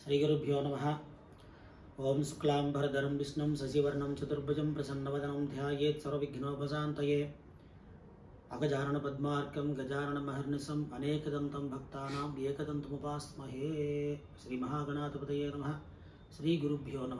శ్రీగురుభ్యో నమ ఓం శుక్లాంబరధరం విష్ణుం శశివర్ణం చతుర్భుజం ప్రసన్నవదనం ధ్యాయేత్ సర్వవిఘ్నోపశాంతయే అగజానన పద్మార్కం గజానన మహర్నిశం అనేకదంతం భక్తానాం ఏకదంతముపాస్మహే శ్రీ మహాగణాధిపతయే నమ శ్రీ గురుభ్యో నమ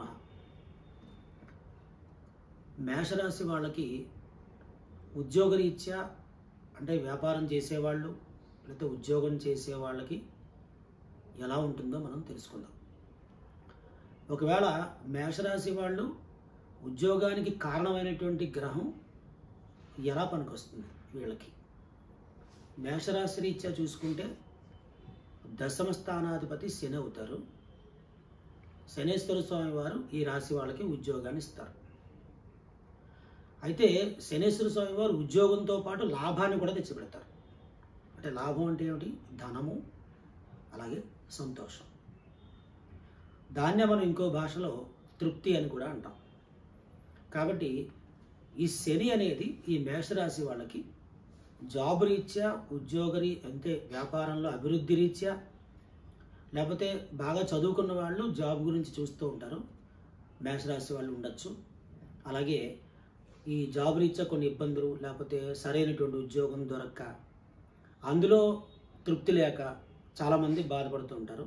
మేషరాశి వాళ్ళకి ఉద్యోగరీత్యా అంటే వ్యాపారం చేసేవాళ్ళు లేకపోతే ఉద్యోగం చేసే వాళ్ళకి ఎలా ఉంటుందో మనం తెలుసుకుందాం ఒకవేళ మేషరాశి వాళ్ళు ఉద్యోగానికి కారణమైనటువంటి గ్రహం ఎలా పనికొస్తుంది వీళ్ళకి మేషరాశి రీత్యా చూసుకుంటే దశమ స్థానాధిపతి శని అవుతారు శనేశ్వర స్వామి వారు ఈ రాశి వాళ్ళకి ఉద్యోగాన్ని ఇస్తారు అయితే శనేశ్వర స్వామి వారు ఉద్యోగంతో పాటు లాభాన్ని కూడా తెచ్చిపెడతారు అంటే లాభం అంటే ఏమిటి ధనము అలాగే సంతోషం దాన్నే మనం ఇంకో భాషలో తృప్తి అని కూడా అంటాం కాబట్టి ఈ శని అనేది ఈ మేషరాశి వాళ్ళకి జాబ్ రీత్యా ఉద్యోగరీ అంటే వ్యాపారంలో అభివృద్ధి రీత్యా లేకపోతే బాగా చదువుకున్న వాళ్ళు జాబ్ గురించి చూస్తూ ఉంటారు మేషరాశి వాళ్ళు ఉండొచ్చు అలాగే ఈ జాబ్ రీత్యా కొన్ని ఇబ్బందులు లేకపోతే సరైనటువంటి ఉద్యోగం దొరక్క అందులో తృప్తి లేక చాలామంది బాధపడుతూ ఉంటారు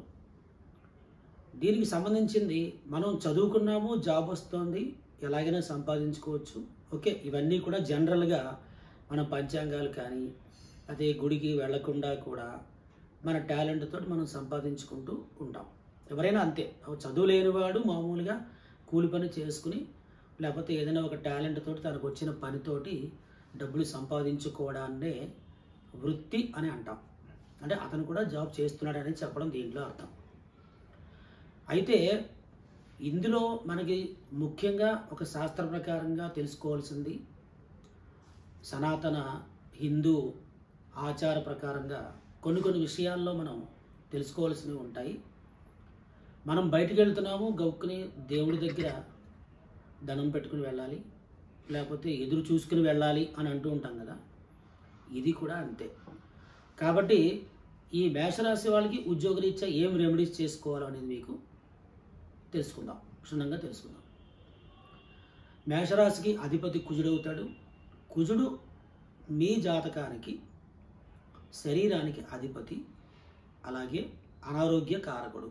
దీనికి సంబంధించింది మనం చదువుకున్నాము జాబ్ వస్తుంది ఎలాగైనా సంపాదించుకోవచ్చు ఓకే ఇవన్నీ కూడా జనరల్గా మన పంచాంగాలు కానీ అదే గుడికి వెళ్లకుండా కూడా మన టాలెంట్ తోటి మనం సంపాదించుకుంటూ ఉంటాం ఎవరైనా అంతే చదువు లేనివాడు మామూలుగా కూలి పని చేసుకుని లేకపోతే ఏదైనా ఒక టాలెంట్ తోటి తనకు వచ్చిన పనితోటి డబ్బులు సంపాదించుకోవడాన్నే వృత్తి అని అంటాం అంటే అతను కూడా జాబ్ చేస్తున్నాడని చెప్పడం దీంట్లో అర్థం అయితే ఇందులో మనకి ముఖ్యంగా ఒక శాస్త్ర ప్రకారంగా తెలుసుకోవాల్సింది సనాతన హిందూ ఆచార ప్రకారంగా కొన్ని కొన్ని విషయాల్లో మనం తెలుసుకోవాల్సినవి ఉంటాయి మనం బయటికి వెళ్తున్నాము గౌక్కుని దేవుడి దగ్గర ధనం పెట్టుకుని వెళ్ళాలి లేకపోతే ఎదురు చూసుకుని వెళ్ళాలి అని అంటూ ఉంటాం కదా ఇది కూడా అంతే కాబట్టి ఈ మేషరాశి వాళ్ళకి ఉద్యోగరీత్యా ఏం రెమెడీస్ చేసుకోవాలో అనేది మీకు తెలుసుకుందాం క్షుణ్ణంగా తెలుసుకుందాం మేషరాశికి అధిపతి కుజుడవుతాడు కుజుడు మీ జాతకానికి శరీరానికి అధిపతి అలాగే అనారోగ్య కారకుడు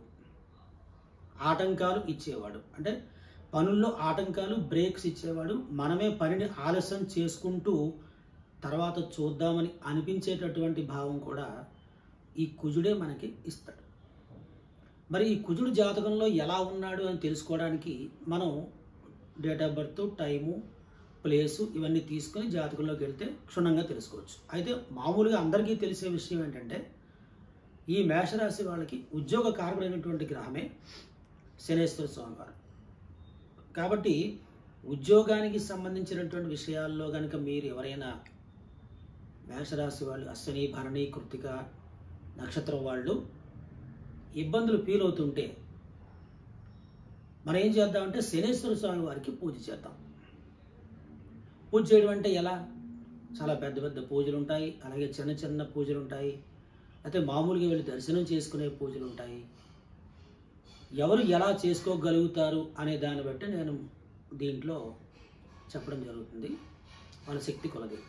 ఆటంకాలు ఇచ్చేవాడు అంటే పనుల్లో ఆటంకాలు బ్రేక్స్ ఇచ్చేవాడు మనమే పనిని ఆలస్యం చేసుకుంటూ తర్వాత చూద్దామని అనిపించేటటువంటి భావం కూడా ఈ కుజుడే మనకి ఇస్తాడు మరి ఈ కుజుడు జాతకంలో ఎలా ఉన్నాడు అని తెలుసుకోవడానికి మనం date of birth time place ఇవన్నీ తీసుకొని జాతకంలోకి వెళ్తే క్షుణ్ణంగా తెలుసుకోవచ్చు అయితే మామూలుగా అందరికీ తెలిసే విషయం ఏంటంటే ఈ మేషరాశి వాళ్ళకి ఉద్యోగ కారకుడైనటువంటి గ్రహమే శనేశ్వర స్వామి వారు కాబట్టి ఉద్యోగానికి సంబంధించినటువంటి విషయాల్లో కనుక మీరు ఎవరైనా మేషరాశి వాళ్ళు అశ్వని భరణి కృతిక నక్షత్రం వాళ్ళు ఇబ్బందులు ఫీల్ అవుతుంటే మనం ఏం చేద్దామంటే శనేశ్వర స్వామి వారికి పూజ చేద్దాం పూజ చేయడం అంటే ఎలా చాలా పెద్ద పెద్ద పూజలు ఉంటాయి అలాగే చిన్న చిన్న పూజలు ఉంటాయి అయితే మామూలుగా వెళ్ళి దర్శనం చేసుకునే పూజలు ఉంటాయి ఎవరు ఎలా చేసుకోగలుగుతారు అనే దాన్ని బట్టి నేను దీంట్లో చెప్పడం జరుగుతుంది వాళ్ళ శక్తి కొలది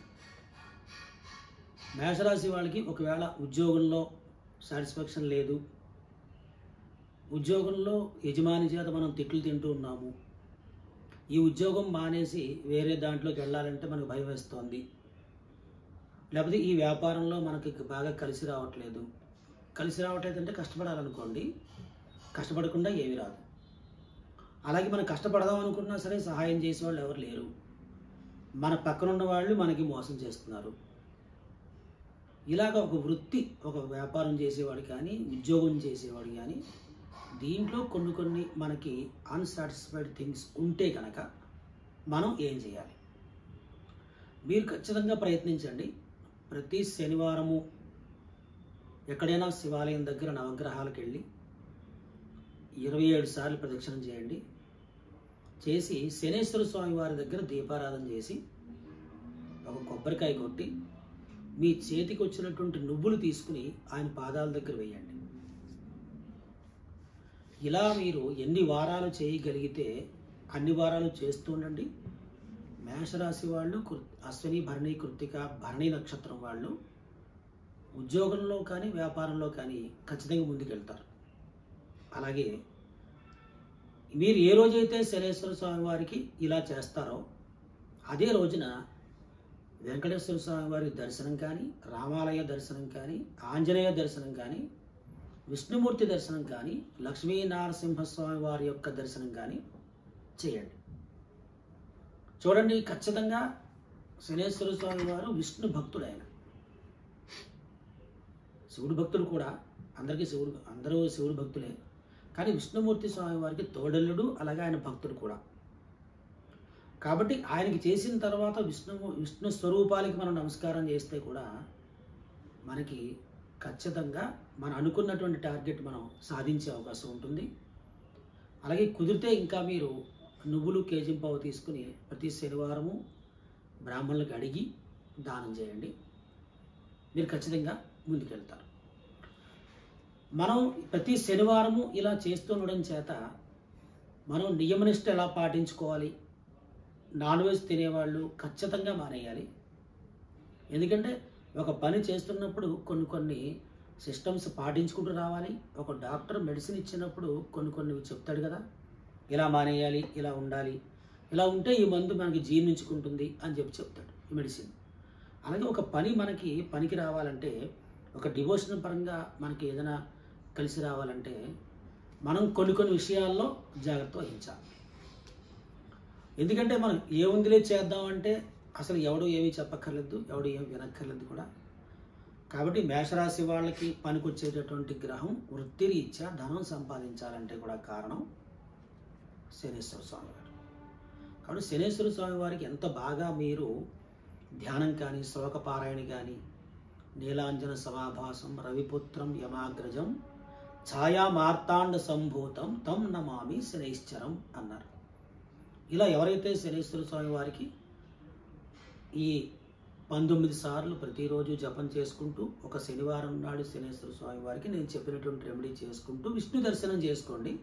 మేషరాశి వాళ్ళకి ఒకవేళ ఉద్యోగంలో సాటిస్ఫాక్షన్ లేదు ఉద్యోగంలో యజమాని చేత మనం తిట్లు తింటూ ఉన్నాము ఈ ఉద్యోగం మానేసి వేరే దాంట్లోకి వెళ్ళాలంటే మనకు భయం వేస్తోంది లేకపోతే ఈ వ్యాపారంలో మనకి బాగా కలిసి రావట్లేదు కలిసి రావట్లేదు అంటే కష్టపడాలనుకోండి కష్టపడకుండా ఏమి రాదు అలాగే మనం కష్టపడదాం అనుకున్నా సరే సహాయం చేసే వాళ్ళు ఎవరు లేరు మన పక్కనున్న వాళ్ళు మనకి మోసం చేస్తున్నారు ఇలాగ ఒక వృత్తి ఒక వ్యాపారం చేసేవాడు కానీ ఉద్యోగం చేసేవాడు కానీ దీంట్లో కొన్ని కొన్ని మనకి అన్సాటిస్ఫైడ్ థింగ్స్ ఉంటే కనుక మనం ఏం చేయాలి మీరు ఖచ్చితంగా ప్రయత్నించండి ప్రతి శనివారము ఎక్కడైనా శివాలయం దగ్గర నవగ్రహాలకు వెళ్ళి ఇరవై ఏడు సార్లు ప్రదక్షిణం చేయండి చేసి శనేశ్వర స్వామి వారి దగ్గర దీపారాధన చేసి ఒక కొబ్బరికాయ కొట్టి మీ చేతికి వచ్చినటువంటి నువ్వులు తీసుకుని ఆయన పాదాల దగ్గర వేయండి ఇలా మీరు ఎన్ని వారాలు చేయగలిగితే అన్ని వారాలు చేస్తూ ఉండండి మేషరాశి వాళ్ళు కృ- అశ్విని భరణి కృత్తిక భరణి నక్షత్రం వాళ్ళు ఉద్యోగంలో కానీ వ్యాపారంలో కానీ ఖచ్చితంగా ముందుకెళ్తారు అలాగే మీరు ఏ రోజైతే శనేశ్వర స్వామి వారికి ఇలా చేస్తారో అదే రోజున వెంకటేశ్వర స్వామి వారి దర్శనం కానీ రామాలయ దర్శనం కానీ ఆంజనేయ దర్శనం కానీ విష్ణుమూర్తి దర్శనం కానీ లక్ష్మీ నరసింహస్వామి వారి యొక్క దర్శనం కానీ చేయండి చూడండి ఖచ్చితంగా శనేశ్వర స్వామి వారు విష్ణు భక్తుడు ఆయన శివుడు భక్తులు కూడా అందరికీ శివుడు అందరూ శివుడు భక్తులే కానీ విష్ణుమూర్తి స్వామి వారికి తోడల్లుడు అలాగే ఆయన భక్తుడు కూడా కాబట్టి ఆయనకి చేసిన తర్వాత విష్ణు విష్ణు స్వరూపాలకి మనం నమస్కారం చేస్తే కూడా మనకి ఖచ్చితంగా మనం అనుకున్నటువంటి టార్గెట్ మనం సాధించే అవకాశం ఉంటుంది అలాగే కుదిరితే ఇంకా మీరు నువ్వులు కేజింపావు తీసుకుని ప్రతి శనివారము బ్రాహ్మణులకు అడిగి దానం చేయండి మీరు ఖచ్చితంగా ముందుకెళ్తారు మనం ప్రతి శనివారము ఇలా చేస్తుండడం చేత మనం నియమనిష్ట ఎలా పాటించుకోవాలి నాన్ వెజ్ తినేవాళ్ళు ఖచ్చితంగా మానేయాలి ఎందుకంటే ఒక పని చేస్తున్నప్పుడు కొన్ని కొన్ని సిస్టమ్స్ పాటించుకుంటూ రావాలి ఒక డాక్టర్ మెడిసిన్ ఇచ్చినప్పుడు కొన్ని కొన్ని చెప్తాడు కదా ఇలా మానేయాలి ఇలా ఉండాలి ఇలా ఉంటే ఈ మందు మనకి జీర్ణించుకుంటుంది అని చెప్పి చెప్తాడు ఈ మెడిసిన్ అలాగే ఒక పని మనకి పనికి రావాలంటే ఒక డివోషన్ పరంగా మనకి ఏదైనా కలిసి రావాలంటే మనం కొన్ని కొన్ని విషయాల్లో జాగ్రత్త వహించాలి ఎందుకంటే మనం ఏముందిలే చేద్దామంటే అసలు ఎవడు ఏమీ చెప్పక్కర్లేదు ఎవడు ఏమి వినక్కర్లేదు కూడా కాబట్టి మేషరాశి వాళ్ళకి పనికొచ్చేటటువంటి గ్రహం వృత్తిరీత్యా ధనం సంపాదించాలంటే కూడా కారణం శనేశ్వర స్వామి వారు కాబట్టి శనేశ్వర స్వామి వారికి ఎంత బాగా మీరు ధ్యానం కానీ శ్లోక పారాయణ కానీ నీలాంజన సమాభాసం రవిపుత్రం యమాగ్రజం ఛాయా మార్తాండ సంభూతం తం నమామి శనైశ్చరం అన్నారు ఇలా ఎవరైతే శనీశ్వర స్వామి వారికి ఈ పంతొమ్మిది సార్లు ప్రతిరోజు జపం చేసుకుంటూ ఒక శనివారం నాడు శనేశ్వర స్వామి వారికి నేను చెప్పినటువంటి రెమెడీ చేసుకుంటూ విష్ణు దర్శనం చేసుకోండి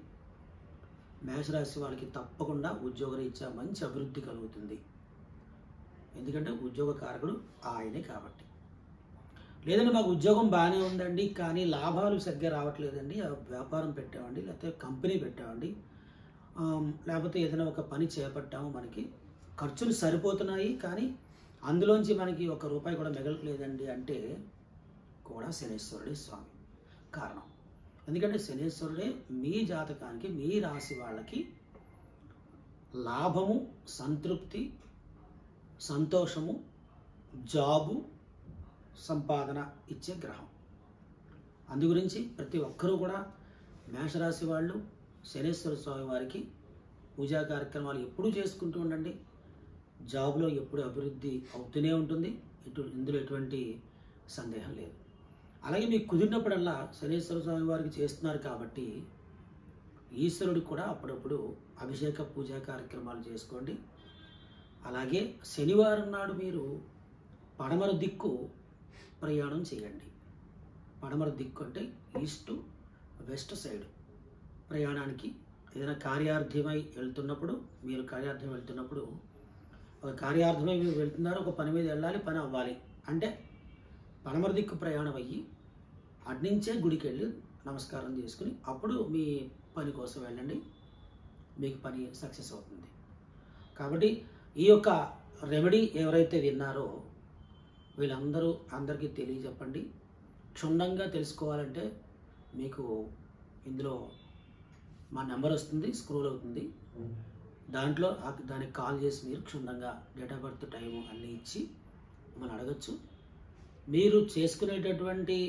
మేషరాశి వాళ్ళకి తప్పకుండా ఉద్యోగరీత్యా మంచి అభివృద్ధి కలుగుతుంది ఎందుకంటే ఉద్యోగ కారకుడు ఆయనే కాబట్టి లేదంటే మాకు ఉద్యోగం బాగానే ఉందండి కానీ లాభాలు సరిగ్గా రావట్లేదండి ఆ వ్యాపారం పెట్టామండి లేకపోతే కంపెనీ పెట్టామండి ఆమ్, లేకపోతే ఏదైనా ఒక పని చేపట్టాము మనకి ఖర్చులు సరిపోతున్నాయి కానీ అందులోంచి మనకి ఒక రూపాయి కూడా మిగలట్లేదండి అంటే కూడా శనేశ్వరుడే స్వామి కారణం ఎందుకంటే శనేశ్వరుడే మీ జాతకానికి మీ రాశి వాళ్ళకి లాభము సంతృప్తి సంతోషము జాబు సంపాదన ఇచ్చే గ్రహం అందు గురించి ప్రతి ఒక్కరూ కూడా మేషరాశి వాళ్ళు శనేశ్వర స్వామి వారికి పూజా కార్యక్రమాలు ఎప్పుడూ చేసుకుంటూ ఉండండి జాబ్లో ఎప్పుడు అభివృద్ధి అవుతూనే ఉంటుంది ఇటు ఇందులో ఎటువంటి సందేహం లేదు అలాగే మీకు కుదిరినప్పుడల్లా శనేశ్వర స్వామి వారికి చేస్తున్నారు కాబట్టి ఈశ్వరుడికి కూడా అప్పుడప్పుడు అభిషేక పూజా కార్యక్రమాలు చేసుకోండి అలాగే శనివారం నాడు మీరు పడమర దిక్కు ప్రయాణం చేయండి పడమర దిక్కు అంటే ఈస్ట్ వెస్ట్ సైడ్ ప్రయాణానికి ఏదైనా కార్యార్థమై వెళ్తున్నప్పుడు మీరు కార్యార్థం వెళ్తున్నప్పుడు ఒక కార్యార్థమై మీరు వెళ్తున్నారు ఒక పని మీద వెళ్ళాలి పని అవ్వాలి అంటే పడమర దిక్కు ప్రయాణం అయ్యి అట్నుంచే గుడికి వెళ్ళి నమస్కారం చేసుకుని అప్పుడు మీ పని కోసం వెళ్ళండి మీకు పని సక్సెస్ అవుతుంది కాబట్టి ఈ యొక్క రెమెడీ ఎవరైతే విన్నారో వీళ్ళందరూ అందరికీ తెలియజెప్పండి క్షుణ్ణంగా తెలుసుకోవాలంటే మీకు ఇందులో మా నెంబర్ వస్తుంది స్క్రోల్ అవుతుంది దాంట్లో ఆ- దానికి కాల్ చేసి మీరు క్షుణ్ణంగా డేట్ ఆఫ్ బర్త్ టైము అన్నీ ఇచ్చి మనం అడగచ్చు మీరు చేసుకునేటటువంటి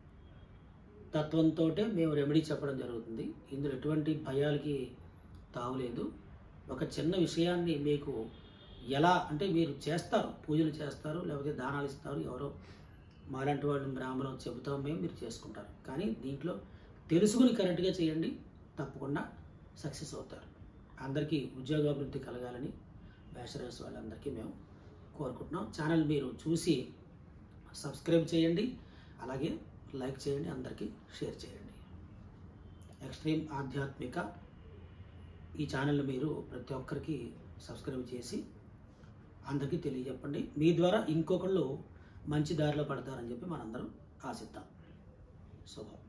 తత్వంతో మేము రెమెడీ చెప్పడం జరుగుతుంది ఇందులో ఎటువంటి భయాలకి తావులేదు ఒక చిన్న విషయాన్ని మీకు ఎలా అంటే మీరు చేస్తారు పూజలు చేస్తారు లేకపోతే దానాలు ఇస్తారు ఎవరో మాలాంటి వాళ్ళు బ్రాహ్మణం చెబుతాం మేము మీరు చేసుకుంటారు కానీ దీంట్లో తెలుసుకుని కరెక్ట్గా చేయండి తప్పకుండా సక్సెస్ అవుతారు అందరికీ ఉద్యోగాభివృద్ధి కలగాలని బ్యాచలర్స్ వాళ్ళందరికీ మేము కోరుకుంటున్నాం ఛానల్ మీరు చూసి సబ్స్క్రైబ్ చేయండి అలాగే లైక్ చేయండి అందరికీ షేర్ చేయండి ఎక్స్ట్రీమ్ ఆధ్యాత్మిక ఈ ఛానల్ మీరు ప్రతి ఒక్కరికి సబ్స్క్రైబ్ చేసి అందరికీ తెలియజెప్పండి మీ ద్వారా ఇంకొకళ్ళు మంచి దారిలో పడతారని చెప్పి మనందరం ఆశిద్దాం శుభం